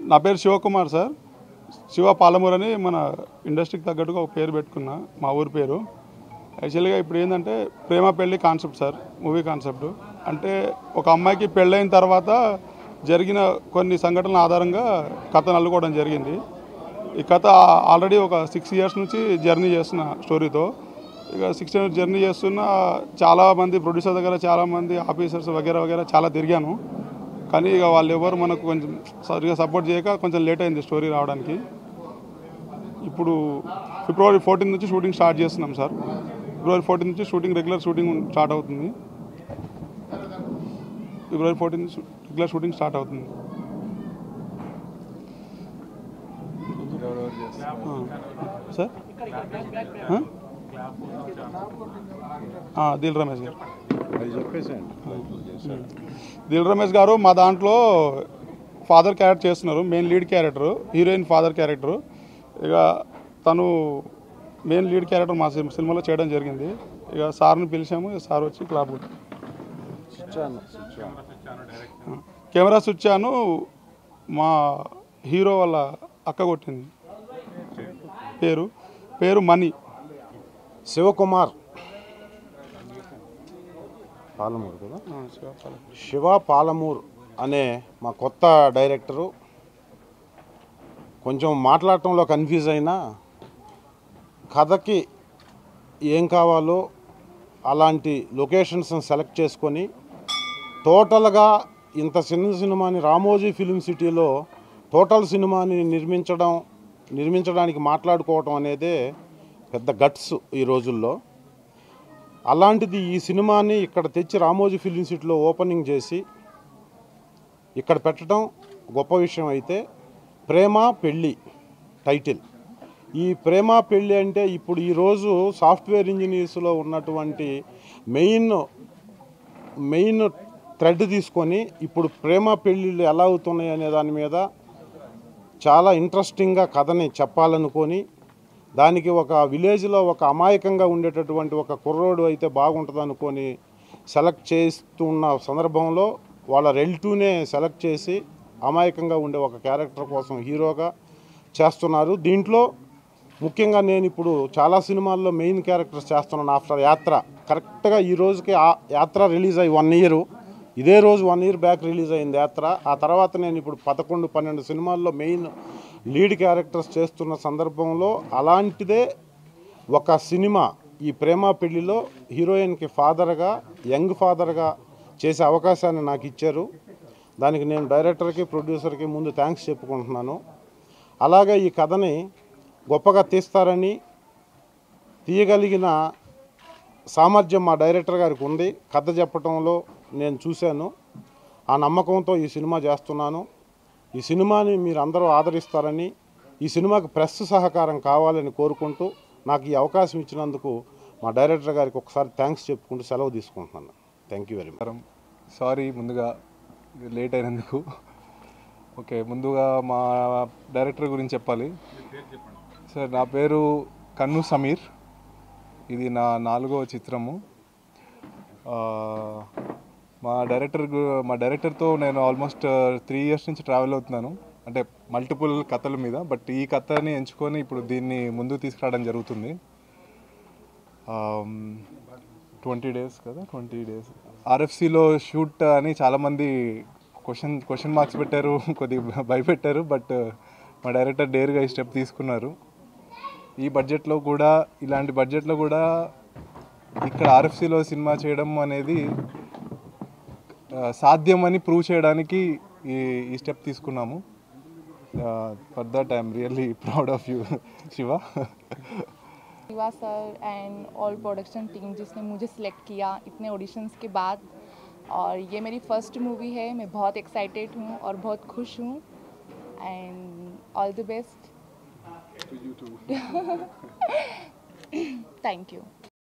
నా పేరు శివకుమార్ సార్ శివ పాలమూరు అని మన ఇండస్ట్రీకి తగ్గట్టుగా ఒక పేరు పెట్టుకున్నా మా ఊరి పేరు యాక్చువల్గా ఇప్పుడు ఏంటంటే ప్రేమ పెళ్లి కాన్సెప్ట్ సార్ మూవీ కాన్సెప్ట్ అంటే ఒక అమ్మాయికి పెళ్ళైన తర్వాత జరిగిన కొన్ని సంఘటనల ఆధారంగా కథ నల్లుకోవడం జరిగింది ఈ కథ ఆల్రెడీ ఒక సిక్స్ ఇయర్స్ నుంచి జర్నీ చేస్తున్న స్టోరీతో ఇక సిక్స్ ఇయర్స్ జర్నీ చేస్తున్న చాలా మంది ప్రొడ్యూసర్ దగ్గర చాలా మంది ఆఫీసర్స్ వగేరా వగేరా చాలా తిరిగాను కానీ ఇక వాళ్ళు ఎవరు మనకు కొంచెం సరిగా సపోర్ట్ చేయక కొంచెం లేట్ అయింది స్టోరీ రావడానికి ఇప్పుడు ఫిబ్రవరి ఫోర్టీన్ నుంచి షూటింగ్ స్టార్ట్ చేస్తున్నాం సార్ ఫిబ్రవరి ఫోర్టీన్ నుంచి షూటింగ్ రెగ్యులర్ షూటింగ్ స్టార్ట్ అవుతుంది ఫిబ్రవరి ఫోర్టీన్ నుంచి రెగ్యులర్ షూటింగ్ స్టార్ట్ అవుతుంది ఆ. సార్ ఆ? ఆ, దిల్ రమేష్ గారు అది చెప్పేసేయండి దిల్ రమేష్ గారు మా దాంట్లో ఫాదర్ క్యారెక్టర్ చేస్తున్నారు main lead character heroine father character ఇక తను మెయిన్ లీడ్ క్యారెక్టర్ మా సినిమా- సినిమాలో చేయడం జరిగింది ఇక సార్ని పిలిచాము ఇక సార్ వచ్చి క్లాప్ కొట్టారు. స్విచ్ స్విచ్ కెమెరా స్విచ్ ఆను మా హీరో వాళ్ళ అక్క కొట్టింది పేరు పేరు మనీ శివకుమార్ పాలమూరు కదా శివ పాలమూర్ అనే మా కొత్త డైరెక్టరు కొంచెం మాట్లాడటంలో కన్ఫ్యూజ్ అయినా కథకి ఏం కావాలో అలాంటి లొకేషన్స్ని సెలెక్ట్ చేసుకొని టోటల్గా ఇంత చిన్న సినిమాని రామోజీ ఫిలిం సిటీలో టోటల్ సినిమాని నిర్మించడం నిర్మించడానికి మాట్లాడుకోవటం అనేదే పెద్ద గట్స్ ఈ రోజుల్లో అలాంటిది ఈ సినిమాని ఇక్కడ తెచ్చి రామోజీ ఫిలిం సిటీలో ఓపెనింగ్ చేసి ఇక్కడ పెట్టడం గొప్ప విషయం అయితే ప్రేమ పెళ్ళి టైటిల్ ఈ ప్రేమ పెళ్ళి అంటే ఇప్పుడు ఈరోజు సాఫ్ట్వేర్ ఇంజనీర్స్లో ఉన్నటువంటి మెయిన్ మెయిన్ థ్రెడ్ తీసుకొని ఇప్పుడు ప్రేమ పెళ్ళిళ్ళు ఎలా అవుతున్నాయి అనే దాని మీద చాలా ఇంట్రెస్టింగ్గా కథని చెప్పాలనుకొని దానికి ఒక విలేజ్లో ఒక అమాయకంగా ఉండేటటువంటి ఒక కుర్రోడు అయితే బాగుంటుంది అనుకొని సెలెక్ట్ చేస్తున్న సందర్భంలో వాళ్ళ రిలేటివ్నే సెలెక్ట్ చేసి అమాయకంగా ఉండే ఒక క్యారెక్టర్ కోసం హీరోగా చేస్తున్నారు దీంట్లో ముఖ్యంగా నేను ఇప్పుడు చాలా సినిమాల్లో మెయిన్ క్యారెక్టర్స్ చేస్తున్నాను ఆఫ్టర్ యాత్ర కరెక్ట్గా ఈ రోజుకి ఆ యాత్ర రిలీజ్ అయ్యి వన్ ఇయర్ ఇదే రోజు వన్ ఇయర్ బ్యాక్ రిలీజ్ అయింది యాత్ర ఆ తర్వాత నేను ఇప్పుడు పదకొండు పన్నెండు సినిమాల్లో మెయిన్ లీడ్ క్యారెక్టర్స్ చేస్తున్న సందర్భంలో అలాంటిదే ఒక సినిమా ఈ ప్రేమ పెళ్లిలో హీరోయిన్కి ఫాదర్గా యంగ్ ఫాదర్గా చేసే అవకాశాన్ని నాకు ఇచ్చారు దానికి నేను డైరెక్టర్కి ప్రొడ్యూసర్కి ముందు థ్యాంక్స్ చెప్పుకుంటున్నాను అలాగే ఈ కథని గొప్పగా తీస్తారని తీయగలిగిన సామర్థ్యం మా డైరెక్టర్ గారికి ఉంది కథ చెప్పడంలో నేను చూశాను ఆ నమ్మకంతో ఈ సినిమా చేస్తున్నాను ఈ సినిమాని మీరు అందరూ ఆదరిస్తారని ఈ సినిమాకి ప్రెస్ సహకారం కావాలని కోరుకుంటూ నాకు ఈ అవకాశం ఇచ్చినందుకు మా డైరెక్టర్ గారికి ఒకసారి థ్యాంక్స్ చెప్పుకుంటూ సెలవు తీసుకుంటున్నాను థ్యాంక్ యూ వెరీ మచ్ నమస్కారం సారీ ముందుగా లేట్ అయినందుకు ఓకే ముందుగా మా డైరెక్టర్ గురించి చెప్పాలి సార్ నా పేరు కన్ను సమీర్ ఇది నా నాలుగో చిత్రము ఆ, మా డైరెక్టర్ గు- మా డైరెక్టర్తో నేను ఆల్మోస్ట్ త్రీ ఇయర్స్ నుంచి ట్రావెల్ అవుతున్నాను అంటే మల్టిపుల్ కథల మీద బట్ ఈ కథని ఎంచుకొని ఇప్పుడు దీన్ని ముందుకు తీసుకురావడం జరుగుతుంది ట్వంటీ డేస్ కదా ట్వంటీ డేస్ ఆర్ఎఫ్సిలో షూట్ అని చాలామంది క్వశ్చన్ క్వశ్చన్ మార్క్స్ పెట్టారు కొద్దిగా భయపెట్టారు బట్ మా డైరెక్టర్ డేర్గా ఈ స్టెప్ తీసుకున్నారు ఈ బడ్జెట్లో కూడా ఇలాంటి బడ్జెట్లో కూడా ఇక్కడ ఆర్ఎఫ్సిలో సినిమా చేయడం అనేది ఆ, సాధ్యమని ప్రూవ్ చేయడానికి ఈ ఈ స్టెప్ తీసుకున్నాము for that I'm really proud of you Shiva Shiva sir and all production team जिसने मुझे सिलेक्ट किया इतने ऑडिशंस के बाद और ये मेरी फर्स्ट मूवी है मैं बहुत एक्साइटेड हूँ और बहुत खुश हूँ and all the best thank you